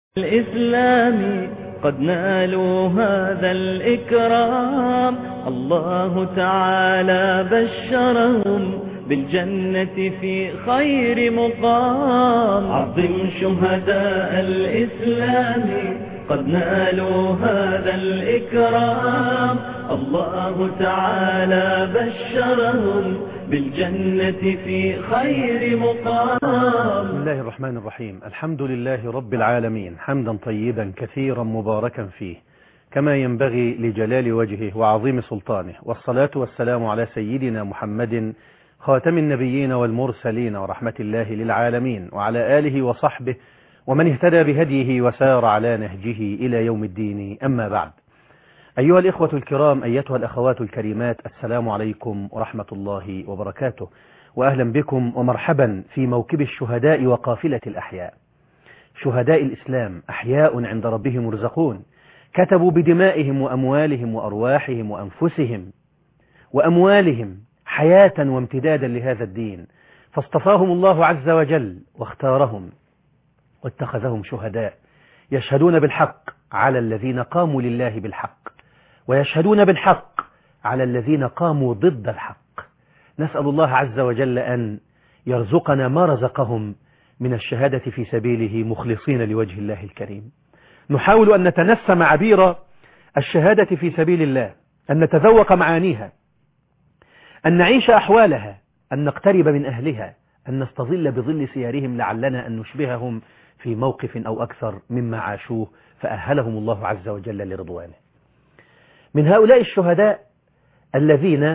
الإسلام قد نالوا هذا الإكرام الله تعالى بشرهم بالجنة في خير مقام عظم شهداء الإسلام قد نالوا هذا الإكرام الله تعالى بشرهم بالجنة في خير مقام بسم الله الرحمن الرحيم الحمد لله رب العالمين حمدا طيبا كثيرا مباركا فيه كما ينبغي لجلال وجهه وعظيم سلطانه والصلاة والسلام على سيدنا محمد خاتم النبيين والمرسلين ورحمة الله للعالمين وعلى آله وصحبه ومن اهتدى بهديه وسار على نهجه إلى يوم الدين أما بعد أيها الإخوة الكرام أيتها الأخوات الكريمات السلام عليكم ورحمة الله وبركاته وأهلا بكم ومرحبا في موكب الشهداء وقافلة الأحياء شهداء الإسلام أحياء عند ربهم مرزقون كتبوا بدمائهم وأموالهم وأرواحهم وأنفسهم وأموالهم حياة وامتدادا لهذا الدين فاصطفاهم الله عز وجل واختارهم واتخذهم شهداء يشهدون بالحق على الذين قاموا لله بالحق ويشهدون بالحق على الذين قاموا ضد الحق نسأل الله عز وجل أن يرزقنا ما رزقهم من الشهادة في سبيله مخلصين لوجه الله الكريم نحاول أن نتنسم عبير الشهادة في سبيل الله أن نتذوق معانيها أن نعيش أحوالها أن نقترب من أهلها أن نستظل بظل سيارهم لعلنا أن نشبههم في موقف أو أكثر مما عاشوه فأهلهم الله عز وجل لرضوانه من هؤلاء الشهداء الذين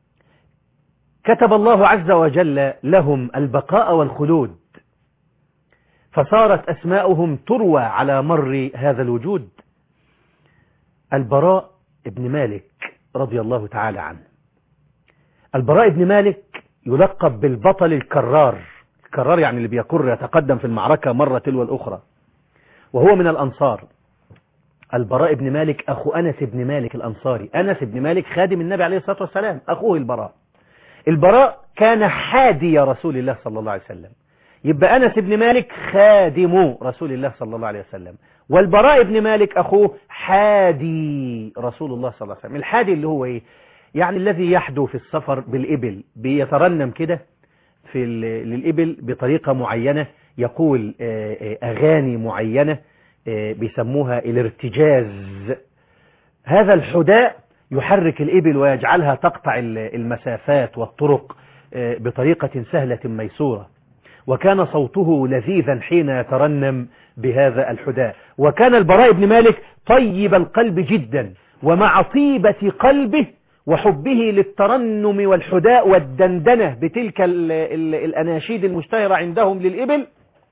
كتب الله عز وجل لهم البقاء والخلود فصارت أسماؤهم تروى على مر هذا الوجود البراء ابن مالك رضي الله تعالى عنه البراء ابن مالك يلقب بالبطل الكرار الكرار يعني اللي بيكر يتقدم في المعركة مرة تلو الأخرى وهو من الأنصار البراء بن مالك أخو أنس بن مالك الأنصاري أنس بن مالك خادم النبي عليه الصلاة والسلام أخوه البراء البراء كان حادي رسول الله صلى الله عليه وسلم يبقى أنس بن مالك خادم رسول الله صلى الله عليه وسلم والبراء بن مالك أخوه حادي رسول الله صلى الله عليه وسلم الحادي اللي هو إيه يعني الذي يحدو في السفر بالإبل بيترنم كده في للإبل بطريقة معينة يقول أغاني معينة بيسموها الارتجاز هذا الحداء يحرك الإبل ويجعلها تقطع المسافات والطرق بطريقة سهلة ميسورة وكان صوته لذيذا حين يترنم بهذا الحداء وكان البراء بن مالك طيب القلب جدا ومع طيبة قلبه وحبه للترنم والحداء والدندنة بتلك ال ال الأناشيد المشتهرة عندهم للإبل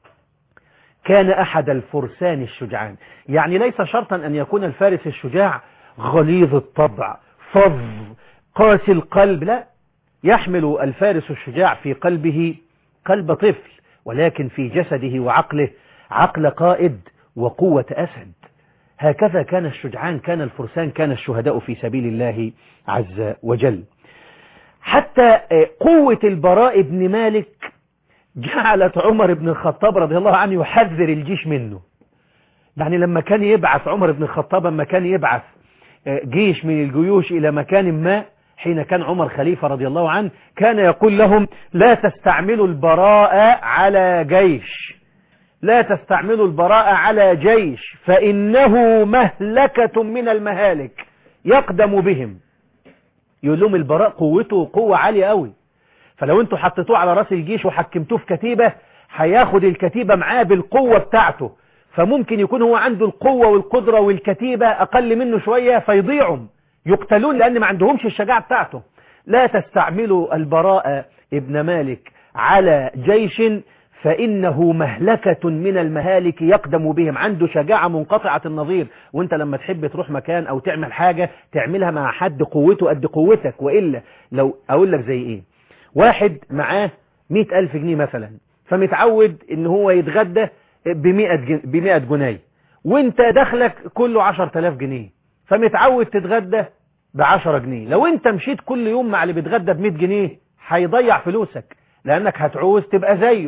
كان أحد الفرسان الشجعان يعني ليس شرطا أن يكون الفارس الشجاع غليظ الطبع فظ قاسي القلب لا يحمل الفارس الشجاع في قلبه قلب طفل ولكن في جسده وعقله عقل قائد وقوة أسد هكذا كان الشجعان كان الفرسان كان الشهداء في سبيل الله عز وجل حتى قوة البراء بن مالك جعلت عمر بن الخطاب رضي الله عنه يحذر الجيش منه يعني لما كان يبعث عمر بن الخطاب لما كان يبعث جيش من الجيوش إلى مكان ما حين كان عمر خليفة رضي الله عنه كان يقول لهم لا تستعملوا البراء على جيش لا تستعملوا البراء على جيش فإنه مهلكة من المهالك يقدم بهم يقول لهم البراء قوته قوة عالية قوي فلو انتوا حطيتوه على راس الجيش وحكمتوه في كتيبة هياخد الكتيبة معاه بالقوة بتاعته فممكن يكون هو عنده القوة والقدرة والكتيبة أقل منه شوية فيضيعهم يقتلون لأن ما عندهمش الشجاعة بتاعته لا تستعملوا البراء ابن مالك على جيش فإنه مهلكة من المهالك يقدم بهم عنده شجاعة منقطعة النظير وانت لما تحب تروح مكان او تعمل حاجة تعملها مع حد قوته قد قوتك وإلا لو اقول لك زي ايه واحد معاه مئة ألف جنيه مثلا فمتعود ان هو يتغدى بمئة جنيه وانت دخلك كله عشر تلاف جنيه فمتعود تتغدى بعشرة جنيه لو انت مشيت كل يوم مع اللي بيتغدى بمئة جنيه هيضيع فلوسك لانك هتعوز تبقى زيه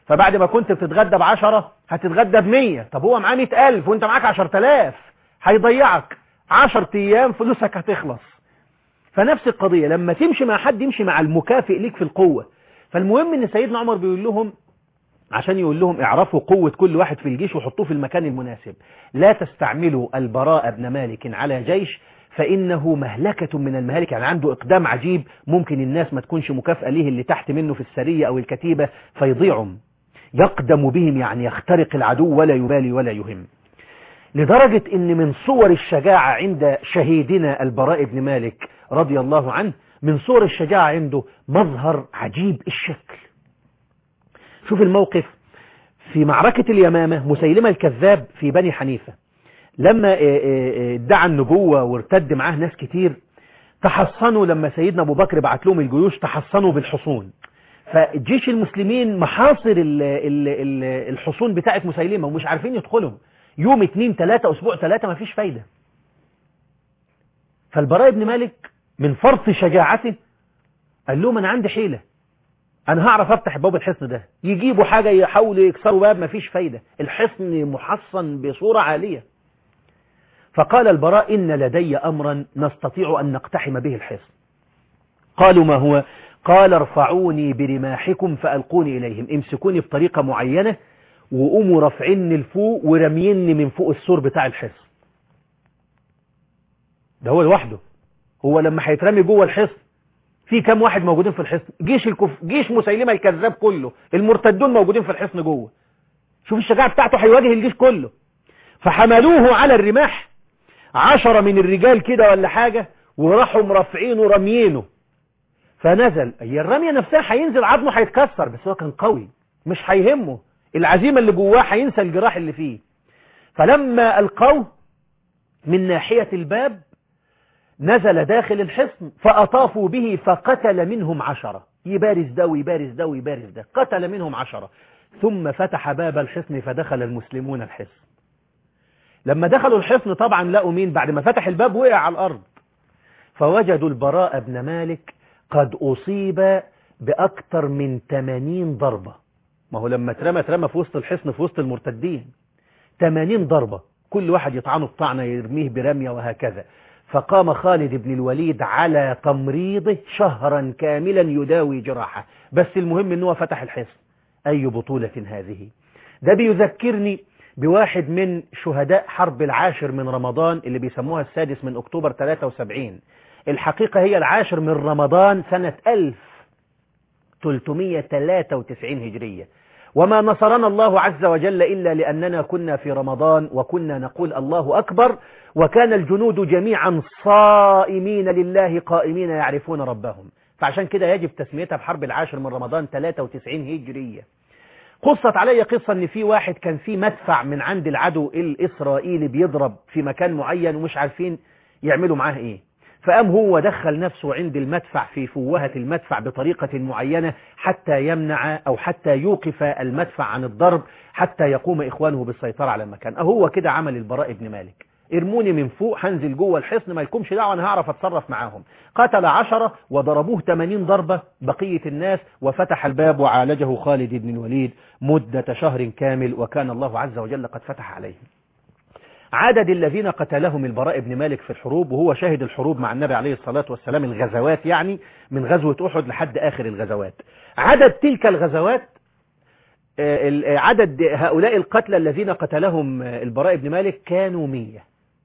فبعد ما كنت بتتغدى بعشرة هتتغدى بمية طب هو معاه مئة ألف وانت معاك عشر تلاف هيضيعك عشر أيام فلوسك هتخلص فنفس القضية لما تمشي مع حد يمشي مع المكافئ ليك في القوة فالمهم ان سيدنا عمر بيقول لهم عشان يقول لهم اعرفوا قوة كل واحد في الجيش وحطوه في المكان المناسب لا تستعملوا البراء بن مالك على جيش فإنه مهلكة من المهالك يعني عنده إقدام عجيب ممكن الناس ما تكونش مكافأة ليه اللي تحت منه في السرية أو الكتيبة فيضيعهم يقدم بهم يعني يخترق العدو ولا يبالي ولا يهم لدرجة ان من صور الشجاعة عند شهيدنا البراء بن مالك رضي الله عنه من صور الشجاعة عنده مظهر عجيب الشكل شوف الموقف في معركة اليمامة مسيلمة الكذاب في بني حنيفة لما ادعى النبوة وارتد معاه ناس كتير تحصنوا لما سيدنا ابو بكر بعت لهم الجيوش تحصنوا بالحصون فجيش المسلمين محاصر ال ال ال الحصون بتاعت مسيلمة ومش عارفين يدخلهم يوم اتنين تلاتة اسبوع تلاتة مفيش فايدة فالبراء بن مالك من فرط شجاعته قال لهم انا عندي حيلة انا هعرف افتح باب الحصن ده يجيبوا حاجة يحاولوا يكسروا باب مفيش فايدة الحصن محصن بصورة عالية فقال البراء إن لدي أمرا نستطيع أن نقتحم به الحصن قالوا ما هو قال ارفعوني برماحكم فألقوني إليهم امسكوني بطريقة معينة وقوموا رافعيني لفوق ورميني من فوق السور بتاع الحصن ده هو لوحده هو لما هيترمي جوه الحصن في كام واحد موجودين في الحصن جيش الكف... جيش مسيلمة الكذاب كله المرتدون موجودين في الحصن جوه شوف الشجاعة بتاعته هيواجه الجيش كله فحملوه على الرماح عشرة من الرجال كده ولا حاجة وراحوا مرفعينه رميينه فنزل هي الرمية نفسها هينزل عظمه هيتكسر بس هو كان قوي مش هيهمه العزيمة اللي جواه هينسى الجراح اللي فيه فلما ألقوه من ناحية الباب نزل داخل الحصن فأطافوا به فقتل منهم عشرة يبارز ده ويبارز ده ويبارز ده قتل منهم عشرة ثم فتح باب الحصن فدخل المسلمون الحصن لما دخلوا الحصن طبعا لقوا مين بعد ما فتح الباب وقع على الأرض فوجدوا البراء بن مالك قد أصيب بأكثر من 80 ضربة ما هو لما اترمى اترمى في وسط الحصن في وسط المرتدين 80 ضربة كل واحد يطعنه بطعنة يرميه برمية وهكذا فقام خالد بن الوليد على تمريضه شهرا كاملا يداوي جراحه بس المهم انه فتح الحصن أي بطولة هذه ده بيذكرني بواحد من شهداء حرب العاشر من رمضان اللي بيسموها السادس من أكتوبر 73 الحقيقة هي العاشر من رمضان سنة 1393 هجرية وما نصرنا الله عز وجل إلا لأننا كنا في رمضان وكنا نقول الله أكبر وكان الجنود جميعا صائمين لله قائمين يعرفون ربهم فعشان كده يجب تسميتها بحرب العاشر من رمضان 93 هجرية قصت علي قصة ان في واحد كان في مدفع من عند العدو الاسرائيلي بيضرب في مكان معين ومش عارفين يعملوا معاه ايه فقام هو دخل نفسه عند المدفع في فوهة المدفع بطريقة معينة حتى يمنع او حتى يوقف المدفع عن الضرب حتى يقوم اخوانه بالسيطرة على المكان اهو كده عمل البراء بن مالك ارموني من فوق هنزل جوه الحصن ما لكمش دعوه انا هعرف اتصرف معاهم قتل عشرة وضربوه 80 ضربة بقية الناس وفتح الباب وعالجه خالد بن الوليد مدة شهر كامل وكان الله عز وجل قد فتح عليهم عدد الذين قتلهم البراء بن مالك في الحروب وهو شاهد الحروب مع النبي عليه الصلاة والسلام الغزوات يعني من غزوة أحد لحد آخر الغزوات عدد تلك الغزوات عدد هؤلاء القتلى الذين قتلهم البراء بن مالك كانوا مية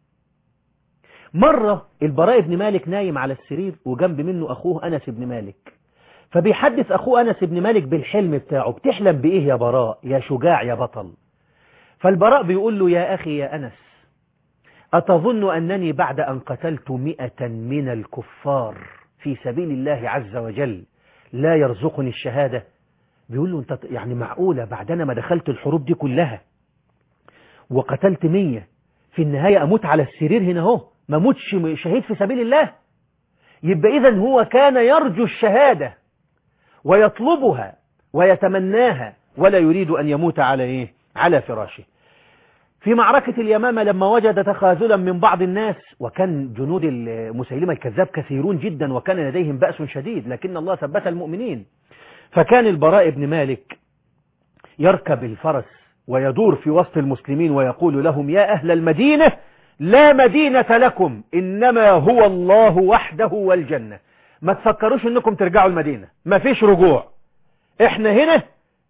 مرة البراء بن مالك نايم على السرير وجنب منه أخوه أنس بن مالك فبيحدث أخوه أنس بن مالك بالحلم بتاعه بتحلم بإيه يا براء يا شجاع يا بطل فالبراء بيقول له يا أخي يا أنس أتظن أنني بعد أن قتلت مئة من الكفار في سبيل الله عز وجل لا يرزقني الشهادة بيقول له أنت يعني معقولة بعد أنا ما دخلت الحروب دي كلها وقتلت مية في النهاية أموت على السرير هنا هو ما موتش شهيد في سبيل الله يبقى إذا هو كان يرجو الشهادة ويطلبها ويتمناها ولا يريد أن يموت على إيه على فراشه في معركة اليمامة لما وجد تخاذلا من بعض الناس وكان جنود المسيلمة الكذاب كثيرون جدا وكان لديهم بأس شديد لكن الله ثبت المؤمنين فكان البراء بن مالك يركب الفرس ويدور في وسط المسلمين ويقول لهم يا أهل المدينة لا مدينة لكم إنما هو الله وحده والجنة ما تفكروش انكم ترجعوا المدينة ما فيش رجوع احنا هنا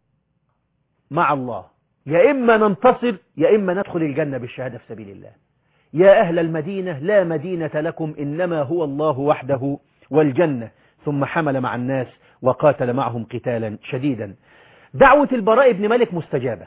مع الله يا إما ننتصر يا إما ندخل الجنة بالشهادة في سبيل الله يا أهل المدينة لا مدينة لكم إنما هو الله وحده والجنة ثم حمل مع الناس وقاتل معهم قتالا شديدا دعوة البراء بن مالك مستجابة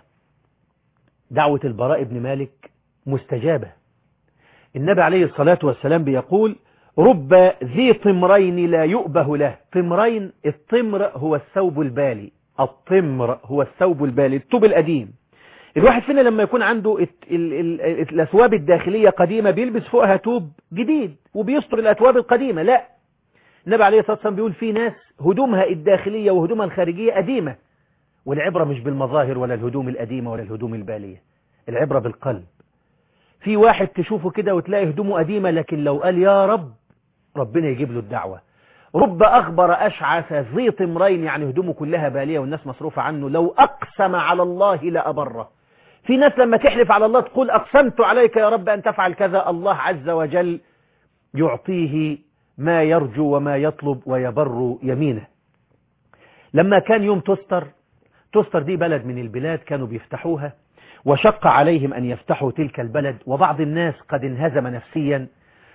دعوة البراء بن مالك مستجابة النبي عليه الصلاة والسلام بيقول رب ذي طمرين لا يؤبه له طمرين الطمر هو الثوب البالي الطمر هو الثوب البالي الطوب القديم الواحد فينا لما يكون عنده ال ال ال الأثواب الداخلية قديمة بيلبس فوقها توب جديد وبيستر الأثواب القديمة لا النبي عليه الصلاة والسلام بيقول في ناس هدومها الداخلية وهدومها الخارجية قديمة والعبرة مش بالمظاهر ولا الهدوم القديمة ولا الهدوم البالية العبرة بالقلب في واحد تشوفه كده وتلاقي هدومه قديمة لكن لو قال يا رب ربنا يجيب له الدعوة رب أخبر أشعث ذي طمرين يعني هدومه كلها بالية والناس مصروفة عنه لو أقسم على الله لأبره في ناس لما تحلف على الله تقول أقسمت عليك يا رب أن تفعل كذا الله عز وجل يعطيه ما يرجو وما يطلب ويبر يمينه لما كان يوم تستر تستر دي بلد من البلاد كانوا بيفتحوها وشق عليهم أن يفتحوا تلك البلد وبعض الناس قد انهزم نفسيا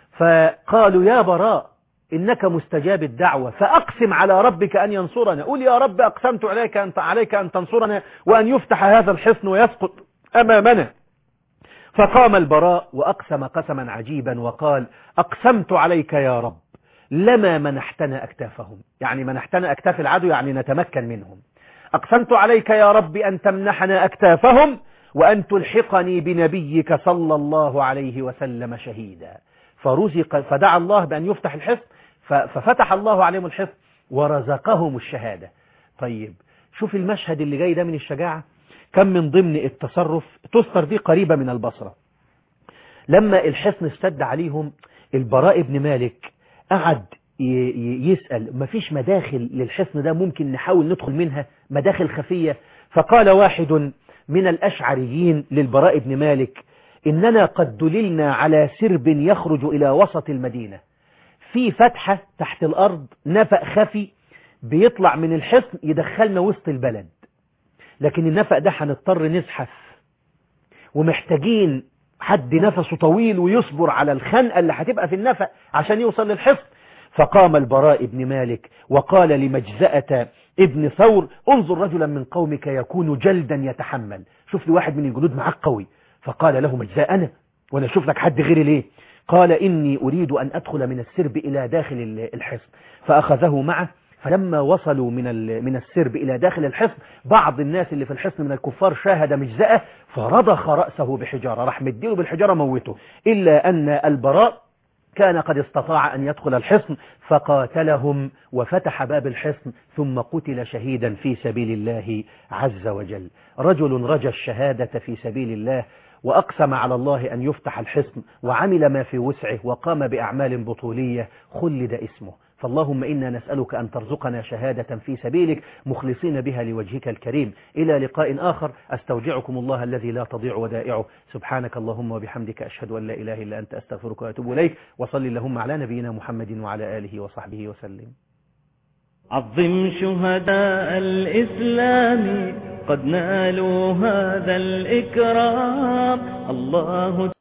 فقالوا يا براء إنك مستجاب الدعوة فأقسم على ربك أن ينصرنا قول يا رب أقسمت عليك أن, عليك أن تنصرنا وأن يفتح هذا الحصن ويسقط أمامنا فقام البراء وأقسم قسما عجيبا وقال أقسمت عليك يا رب لما منحتنا أكتافهم يعني منحتنا أكتاف العدو يعني نتمكن منهم أقسمت عليك يا رب أن تمنحنا أكتافهم وأن تلحقني بنبيك صلى الله عليه وسلم شهيدا فرزق فدعا الله بأن يفتح الحصن ففتح الله عليهم الحصن ورزقهم الشهادة طيب شوف المشهد اللي جاي ده من الشجاعة كم من ضمن التصرف تستر دي قريبة من البصرة لما الحصن اشتد عليهم البراء بن مالك قعد يسأل مفيش مداخل للحصن ده ممكن نحاول ندخل منها مداخل خفية فقال واحد من الأشعريين للبراء بن مالك إننا قد دللنا على سرب يخرج إلى وسط المدينة في فتحة تحت الأرض نفق خفي بيطلع من الحصن يدخلنا وسط البلد لكن النفق ده هنضطر نزحف ومحتاجين حد نفسه طويل ويصبر على الخنقة اللي هتبقى في النفق عشان يوصل للحصن فقام البراء بن مالك وقال لمجزأة ابن ثور انظر رجلا من قومك يكون جلدا يتحمل شوف لي واحد من الجنود معاك قوي فقال له مجزاء أنا وانا اشوف لك حد غيري ليه قال إني أريد أن أدخل من السرب إلى داخل الحصن فأخذه معه فلما وصلوا من من السرب إلى داخل الحصن بعض الناس اللي في الحصن من الكفار شاهد مجزأة فرضخ رأسه بحجارة راح مديله بالحجارة موته إلا أن البراء كان قد استطاع أن يدخل الحصن فقاتلهم وفتح باب الحصن ثم قتل شهيدا في سبيل الله عز وجل رجل رجى الشهادة في سبيل الله وأقسم على الله أن يفتح الحصن وعمل ما في وسعه وقام بأعمال بطولية خلد اسمه فاللهم إنا نسألك أن ترزقنا شهادة في سبيلك مخلصين بها لوجهك الكريم إلى لقاء آخر أستودعكم الله الذي لا تضيع ودائعه سبحانك اللهم وبحمدك أشهد أن لا إله إلا أنت أستغفرك وأتوب إليك وصل اللهم على نبينا محمد وعلى آله وصحبه وسلم عظم شهداء الإسلام قد نالوا هذا الإكرام الله